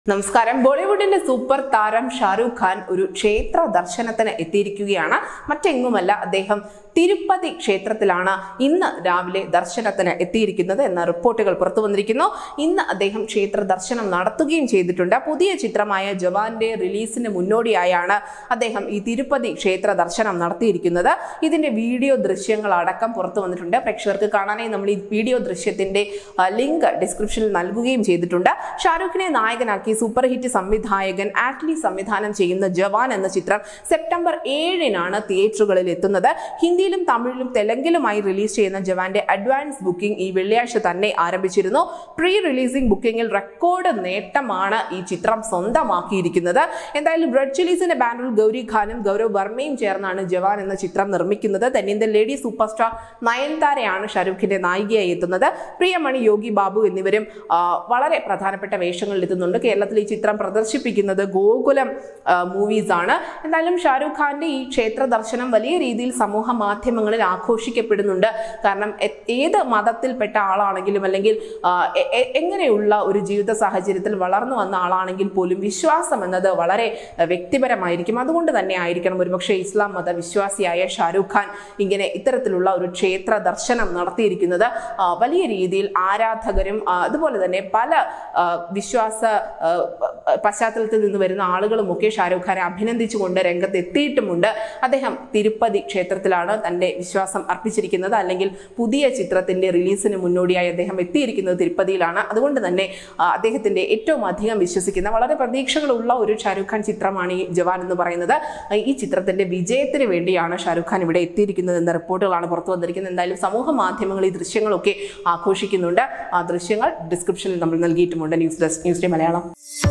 നമസ്കാരം ബോളിവുഡിന്റെ സൂപ്പർ താരം ഷാരൂഖ് ഖാൻ ഒരു ക്ഷേത്ര ദർശനത്തിന് എത്തിയിരിക്കുകയാണ് മറ്റെങ്ങുമല്ല അദ്ദേഹം തിരുപ്പതി ക്ഷേത്രത്തിലാണ് ഇന്ന് രാവിലെ ദർശനത്തിന് എത്തിയിരിക്കുന്നത് എന്ന റിപ്പോർട്ടുകൾ പുറത്തു വന്നിരിക്കുന്നു ഇന്ന് അദ്ദേഹം ക്ഷേത്ര ദർശനം നടത്തുകയും ചെയ്തിട്ടുണ്ട് പുതിയ ചിത്രമായ ജവാന്റെ റിലീസിന് മുന്നോടിയായാണ് അദ്ദേഹം ഈ തിരുപ്പതി ക്ഷേത്ര ദർശനം നടത്തിയിരിക്കുന്നത് ഇതിന്റെ വീഡിയോ ദൃശ്യങ്ങൾ അടക്കം പുറത്തു വന്നിട്ടുണ്ട് പ്രേക്ഷകർക്ക് കാണാനായി നമ്മൾ ഈ വീഡിയോ ദൃശ്യത്തിന്റെ ആ, ലിങ്ക് ഡിസ്ക്രിപ്ഷനിൽ നൽകുകയും ചെയ്തിട്ടുണ്ട് ഷാരൂഖിനെ നായകനാക്കി സൂപ്പർ ഹിറ്റ് സംവിധായകൻ ആറ്റ്ലി സംവിധാനം ചെയ്യുന്ന ജവാൻ എന്ന ചിത്രം സെപ്റ്റംബർ ഏഴിനാണ് തിയേറ്ററുകളിൽ എത്തുന്നത് ഹിന്ദിയിലും തമിഴിലും തെലുങ്കിലുമായി റിലീസ് ചെയ്യുന്ന ജവാന്റെ അഡ്വാൻസ് ബുക്കിംഗ് ഈ വെള്ളിയാഴ്ച തന്നെ ആരംഭിച്ചിരുന്നു പ്രീ റിലീസിംഗ് ബുക്കിംഗിൽ റെക്കോർഡ് നേട്ടമാണ് ഈ ചിത്രം സ്വന്തമാക്കിയിരിക്കുന്നത് എന്തായാലും റെഡ് ചില്ലീസിന്റെ ബാനറിൽ ഗൗരി ഖാനും ഗൗരവ് വർമ്മയും ചേർന്നാണ് ജവാൻ എന്ന ചിത്രം നിർമ്മിക്കുന്നത് തെന്നിന്ത്യൻ ലേഡി സൂപ്പർ സ്റ്റാർ നയൻതാരയാണ് ഷാരൂഖിന്റെ നായികയായി എത്തുന്നത് പ്രിയമണി യോഗി ബാബു എന്നിവരും ആ, വളരെ പ്രധാനപ്പെട്ട വേഷങ്ങളിൽ എത്തുന്നുണ്ട് കേരളത്തിൽ ഈ ചിത്രം പ്രദർശിപ്പിക്കുന്നത് ഗോകുലം മൂവീസ് ആണ് എന്തായാലും ഷാരൂഖ് ഖാന്റെ ഈ ക്ഷേത്ര ദർശനം വലിയ രീതിയിൽ സമൂഹ മാധ്യമങ്ങളിൽ ആഘോഷിക്കപ്പെടുന്നുണ്ട് കാരണം എ- ഏത് മതത്തിൽപ്പെട്ട ആളാണെങ്കിലും അല്ലെങ്കിൽ ആ, എ- എ- എങ്ങനെയുള്ള ഒരു ജീവിത സാഹചര്യത്തിൽ വളർന്നു വന്ന ആളാണെങ്കിൽ പോലും വിശ്വാസം എന്നത് വളരെ ആ, വ്യക്തിപരമായിരിക്കും അതുകൊണ്ട് തന്നെ ആയിരിക്കണം ഒരുപക്ഷെ ഇസ്ലാം മത വിശ്വാസിയായ ഷാരൂഖ് ഖാൻ ഇങ്ങനെ ഇത്തരത്തിലുള്ള ഒരു ക്ഷേത്ര ദർശനം നടത്തിയിരിക്കുന്നത് ആ, വലിയ രീതിയിൽ ആരാധകരും ആ, അതുപോലെ തന്നെ പല ആ, വിശ്വാസ ആ, പശ്ചാത്തലത്തിൽ നിന്ന് വരുന്ന ആളുകളും ഒക്കെ ഷാരൂഖ് ഖാനെ അഭിനന്ദിച്ചുകൊണ്ട് രംഗത്ത് എത്തിയിട്ടുമുണ്ട് അദ്ദേഹം തിരുപ്പതി ക്ഷേത്രത്തിലാണ് തന്റെ വിശ്വാസം അർപ്പിച്ചിരിക്കുന്നത് അല്ലെങ്കിൽ പുതിയ ചിത്രത്തിന്റെ റിലീസിന് മുന്നോടിയായി അദ്ദേഹം എത്തിയിരിക്കുന്നത് തിരുപ്പതിയിലാണ് അതുകൊണ്ട് തന്നെ ആ, അദ്ദേഹത്തിന്റെ ഏറ്റവും അധികം വിശ്വസിക്കുന്ന വളരെ പ്രതീക്ഷകളുള്ള ഒരു ഷാരൂഖ് ഖാൻ ചിത്രമാണ് ഈ ജവാൻ എന്ന് പറയുന്നത് ആ, ഈ ചിത്രത്തിന്റെ വിജയത്തിന് വേണ്ടിയാണ് ഷാരൂഖ് ഖാൻ ഇവിടെ എത്തിയിരിക്കുന്നത് എന്ന റിപ്പോർട്ടുകളാണ് പുറത്തു വന്നിരിക്കുന്നത് എന്തായാലും സമൂഹ മാധ്യമങ്ങൾ ഈ ദൃശ്യങ്ങളൊക്കെ ആഘോഷിക്കുന്നുണ്ട് ആ ദൃശ്യങ്ങൾ ഡിസ്ക്രിപ്ഷനിൽ നമ്മൾ നൽകിയിട്ടുമുണ്ട് news desk news day Malayalam